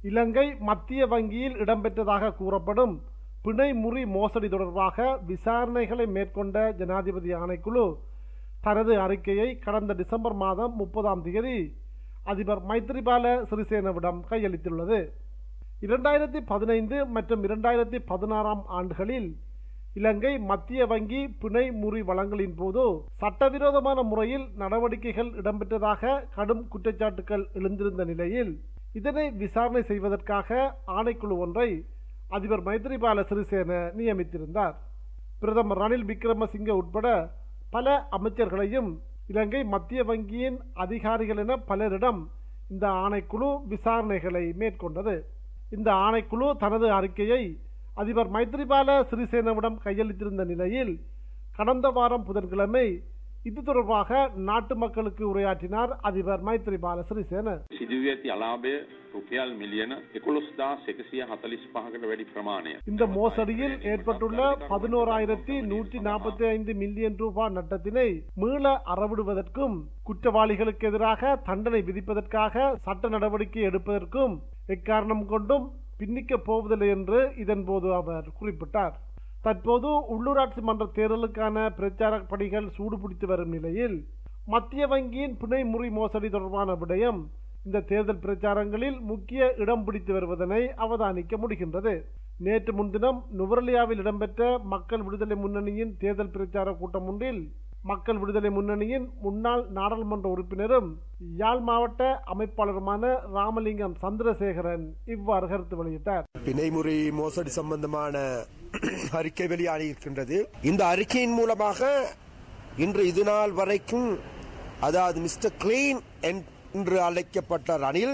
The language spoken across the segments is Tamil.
இலங்கை மத்திய வங்கியில் இடம்பெற்றதாக கூறப்படும் பிணை முறி மோசடி தொடர்பாக விசாரணைகளை மேற்கொண்ட ஜனாதிபதி ஆணைக்குழு தனது அறிக்கையை கடந்த டிசம்பர் மாதம் முப்பதாம் தேதி அதிபர் மைத்ரிபால சிறிசேனவிடம் கையளித்துள்ளது இரண்டாயிரத்தி பதினைந்து மற்றும் இரண்டாயிரத்தி பதினாறாம் ஆண்டுகளில் இலங்கை மத்திய வங்கி பிணை முறி வழங்கலின் போது சட்டவிரோதமான முறையில் நடவடிக்கைகள் இடம்பெற்றதாக கடும் குற்றச்சாட்டுகள் எழுந்திருந்த நிலையில் இதனை விசாரணை செய்வதற்காக ஆணைக்குழு ஒன்றை அதிபர் மைத்ரிபால சிறிசேன நியமித்திருந்தார் பிரதமர் ரணில் விக்ரமசிங்க உட்பட பல அமைச்சர்களையும் இலங்கை மத்திய வங்கியின் அதிகாரிகள் என பலரிடம் இந்த ஆணைக்குழு விசாரணைகளை மேற்கொண்டது இந்த ஆணைக்குழு தனது அறிக்கையை அதிபர் மைத்ரிபால சிறிசேனவிடம் கையளித்திருந்த நிலையில் கடந்த வாரம் புதன்கிழமை இது தொடர்பாக நாட்டு மக்களுக்கு உரையாற்றினார் அதிபர் மைத்ரிபால சிறிசேன සිදුවී ඇති අලාභය රුපියල් මිලියන එකොළොස්දා එකසිය හතලිස් පහකට වැඩි ප්‍රමාණය. இந்த மோசடியில் ஏற்பட்டுள்ள பதினோராயிரத்தி நூற்றி நாற்பத்தி ஐந்து மில்லியன் ரூபாய் நட்டத்தினை மீள அறவிடுவதற்கும் குற்றவாளிகளுக்கு எதிராக தண்டனை விதிப்பதற்காக சட்ட நடவடிக்கை எடுப்பதற்கும் எக்காரணம் கொண்டும் பின்னிக்கப் போவதில்லை என்று இதன்போது அவர் குறிப்பிட்டார் தற்போது உள்ளூராட்சி மன்ற தேர்தலுக்கான பிரச்சார பணிகள் சூடுபிடித்து வரும் நிலையில் மத்திய வங்கியின் பிணை முறி மோசடி தொடர்பான விடயம் இந்த தேர்தல் பிரச்சாரங்களில் முக்கிய இடம் பிடித்து வருவதனை அவதானிக்க முடிகின்றது நேற்று முன்தினம் நுவரலியாவில் இடம்பெற்ற மக்கள் விடுதலை முன்னணியின் தேர்தல் பிரச்சார கூட்டம் ஒன்றில் மக்கள் விடுதலை முன்னணியின் முன்னாள் நாடாளுமன்ற உறுப்பினரும் யாழ் மாவட்ட அமைப்பாளருமான ராமலிங்கம் சந்திரசேகரன் இவ்வாறு கருத்து வெளியிட்டார் பிணைமுறை மோசடி சம்பந்தமான அறிக்கை வெளியாகி இருக்கின்றது இந்த அறிக்கையின் மூலமாக இன்று இது நாள் வரைக்கும் அதாவது மிஸ்டர் கிளீன் என்று அழைக்கப்பட்ட ரணில்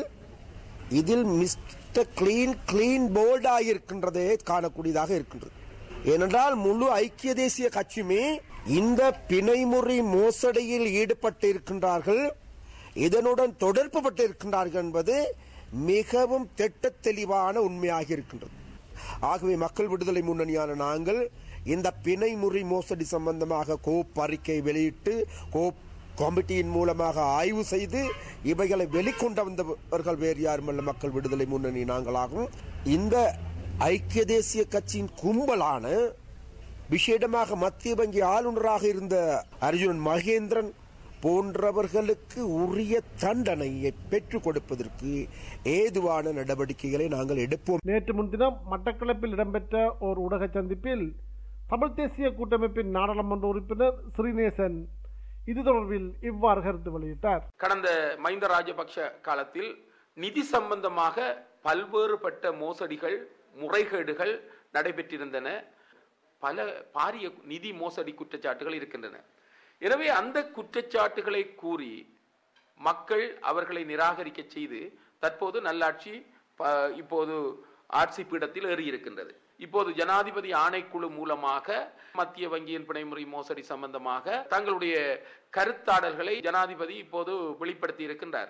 இதில் மிஸ்டர் கிளீன் கிளீன் போல்டாக இருக்கின்றதே காணக்கூடியதாக இருக்கின்றது ஏனென்றால் முழு ஐக்கிய தேசிய கட்சியுமே இந்த பிணைமுறை மோசடியில் ஈடுபட்டு இருக்கின்றார்கள் இதனுடன் தொடர்பு பட்டு இருக்கின்றார்கள் என்பது மிகவும் திட்ட தெளிவான உண்மையாக இருக்கின்றது ஆகவே மக்கள் விடுதலை முன்னணியான நாங்கள் இந்த பிணைமுறை மோசடி சம்பந்தமாக கோப் அறிக்கை வெளியிட்டு கோப் கமிட்டியின் மூலமாக ஆய்வு செய்து இவைகளை வெளிக்கொண்டு வந்தவர்கள் வேறு யாருமல்ல மக்கள் விடுதலை முன்னணி நாங்களாகும் இந்த ஐக்கிய தேசிய கட்சியின் கும்பலான விசேடமாக மத்திய வங்கி ஆளுநராக இருந்த அர்ஜுனன் மகேந்திரன் போன்றவர்களுக்கு உரிய தண்டனையை பெற்றுக் கொடுப்பதற்கு ஏதுவான நடவடிக்கைகளை நாங்கள் எடுப்போம் நேற்று முன்தினம் மட்டக்களப்பில் இடம்பெற்ற ஓர் ஊடக சந்திப்பில் தமிழ் தேசிய கூட்டமைப்பின் நாடாளுமன்ற உறுப்பினர் ஸ்ரீநேசன் இது தொடர்பில் இவ்வாறு கருத்து வெளியிட்டார் கடந்த மஹிந்த ராஜபக்ஷ காலத்தில் நிதி சம்பந்தமாக பல்வேறுபட்ட மோசடிகள் முறைகேடுகள் நடைபெற்றிருந்தன பல பாரிய நிதி மோசடி குற்றச்சாட்டுகள் இருக்கின்றன எனவே அந்த குற்றச்சாட்டுகளை கூறி மக்கள் அவர்களை நிராகரிக்க செய்து தற்போது நல்லாட்சி ப- இப்போது ஆட்சி பீடத்தில் ஏறியிருக்கின்றது இப்போது ஜனாதிபதி ஆணைக்குழு மூலமாக மத்திய வங்கியின் பிணைமுறை மோசடி சம்பந்தமாக தங்களுடைய கருத்தாடல்களை ஜனாதிபதி இப்போது வெளிப்படுத்தி இருக்கின்றார்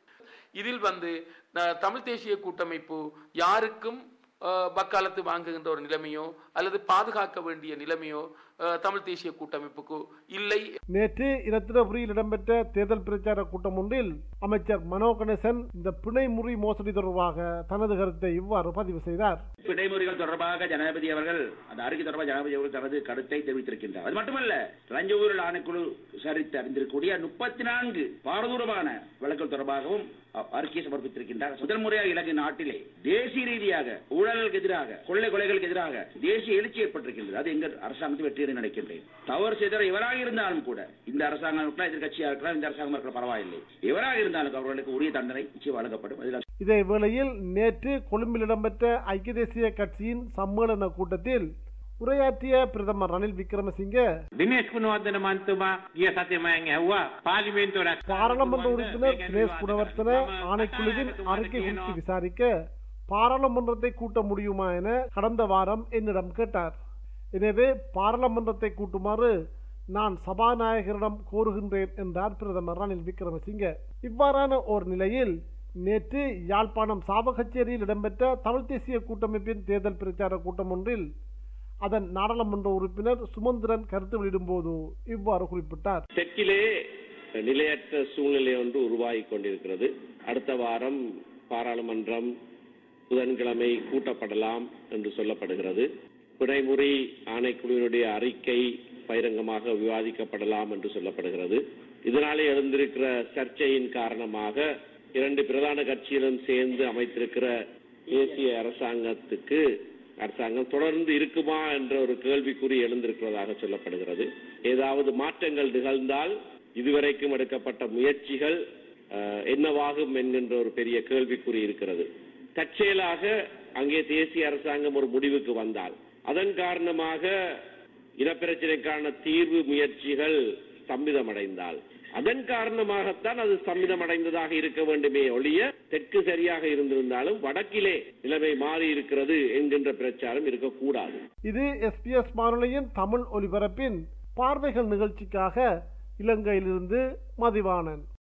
இதில் வந்து ந- தமிழ் தேசிய கூட்டமைப்பு யாருக்கும் அஹ், வக்காலத்து வாங்குகின்ற ஒரு நிலைமையோ அல்லது பாதுகாக்க வேண்டிய நிலைமையோ அஹ், தமிழ் தேசிய கூட்டமைப்புக்கு இல்லை நேற்று இரத்தினபுரியில் இடம்பெற்ற தேர்தல் பிரச்சார கூட்டம் ஒன்றில் அமைச்சர் மனோ கணேசன் இந்த பிணை முறி மோசடி தொடர்பாக தனது கருத்தை இவ்வாறு பதிவு செய்தார் விடைமுறைகள் தொடர்பாக ஜனாதிபதி அவர்கள் அந்த அறிக்கை தொடர்பாக ஜனாதிபதி அவர்கள் தனது கருத்தை தெரிவித்திருக்கின்றார் அது மட்டுமல்ல லஞ்ச ஊழல் ஆணைக்குழு விசாரித்து அறிந்திருக்கக்கூடிய முப்பத்தி நான்கு பாரதூரமான வழக்குகள் தொடர்பாகவும் அ- அறிக்கையை சமர்ப்பித்திருக்கின்றார் முதல் முறையாக இலங்கை நாட்டிலே தேசிய ரீதியாக ஊழலுக்கு எதிராக கொள்ளை கொலைகளுக்கு எதிராக தேசிய எழுச்சி ஏற்பட்டிருக்கின்றது அது எங்கள் அரசாங்கத்தில் வெற்றி என்று நினைக்கின்றேன் தவறு செய்தவர் எவராக இருந்தாலும் கூட இந்த அரசாங்கம் இருக்கலாம் எதிர்கட்சியாக இருக்கலாம் இந்த அரசாங்கம் இருக்கலாம் பரவாயில்லை எவராக இருந்தாலும் அவர்களுக்கு உரிய தண்டனை நிச்சயம் வழங்கப்படும் அதில் இதே வேளையில் நேற்று கொழும்பில் இடம்பெற்ற ஐக்கிய தேசிய கட்சியின் சம்மேளன கூட்டத்தில் உரையாற்றிய பிரதமர் ரணில் விக்ரமசிங்க දිනේශ් ගුණවර්ධන මන්තුමා ගිය සතියේ මම ඇහුවා පාර්ලිමේන්තුව රැස් பாராளுமன்ற உறுப்பினர் தினேஷ் குணவர்த்தன ஆணைக்குழுவின் அறிக்கை குறித்து விசாரிக்க பாராளுமன்றத்தை கூட்ட முடியுமா என கடந்த வாரம் என்னிடம் கேட்டார் எனவே பாராளுமன்றத்தை கூட்டுமாறு நான் சபாநாயகரிடம் கோருகின்றேன் என்றார் பிரதமர் ரணில் விக்ரமசிங்க இவ்வாறான ஓர் நிலையில் நேற்று யாழ்ப்பாணம் சாவகச்சேரியில் இடம்பெற்ற தமிழ் தேசிய கூட்டமைப்பின் தேர்தல் பிரச்சார கூட்டம் ஒன்றில் அதன் நாடாளுமன்ற உறுப்பினர் சுமந்திரன் கருத்து வெளியிடும்போது இவ்வாறு குறிப்பிட்டார் தெற்கிலே நிலையற்ற சூழ்நிலை ஒன்று உருவாகி கொண்டிருக்கிறது அடுத்த வாரம் பாராளுமன்றம் புதன்கிழமை கூட்டப்படலாம் என்று சொல்லப்படுகிறது பிணைமுறி ஆணைக்குழுவினுடைய அறிக்கை பகிரங்கமாக விவாதிக்கப்படலாம் என்று சொல்லப்படுகிறது இதனாலே எழுந்திருக்கிற சர்ச்சையின் காரணமாக இரண்டு பிரதான கட்சிகளும் சேர்ந்து அமைத்திருக்கிற தேசிய அரசாங்கத்துக்கு அரசாங்கம் தொடர்ந்து இருக்குமா என்ற ஒரு கேள்விக்குறி எழுந்திருக்கிறதாக சொல்லப்படுகிறது ஏதாவது மாற்றங்கள் நிகழ்ந்தால் இதுவரைக்கும் எடுக்கப்பட்ட முயற்சிகள் அஹ், என்னவாகும் என்கின்ற ஒரு பெரிய கேள்விக்குறி இருக்கிறது தற்செயலாக அங்கே தேசிய அரசாங்கம் ஒரு முடிவுக்கு வந்தால் அதன் காரணமாக இனப்பிரச்சனைக்கான தீர்வு முயற்சிகள் ஸ்தம்பிதமடைந்தால் அதன் காரணமாகத்தான் அது ஸ்தம்பிதமடைந்ததாக இருக்க வேண்டுமே ஒழிய தெற்கு சரியாக இருந்திருந்தாலும் வடக்கிலே நிலைமை மாறி இருக்கிறது என்கின்ற பிரச்சாரம் இருக்கக்கூடாது இது எஸ்பிஎஸ் வானொலியின் தமிழ் ஒலிபரப்பின் பார்வைகள் நிகழ்ச்சிக்காக இலங்கையிலிருந்து மதிவாணன்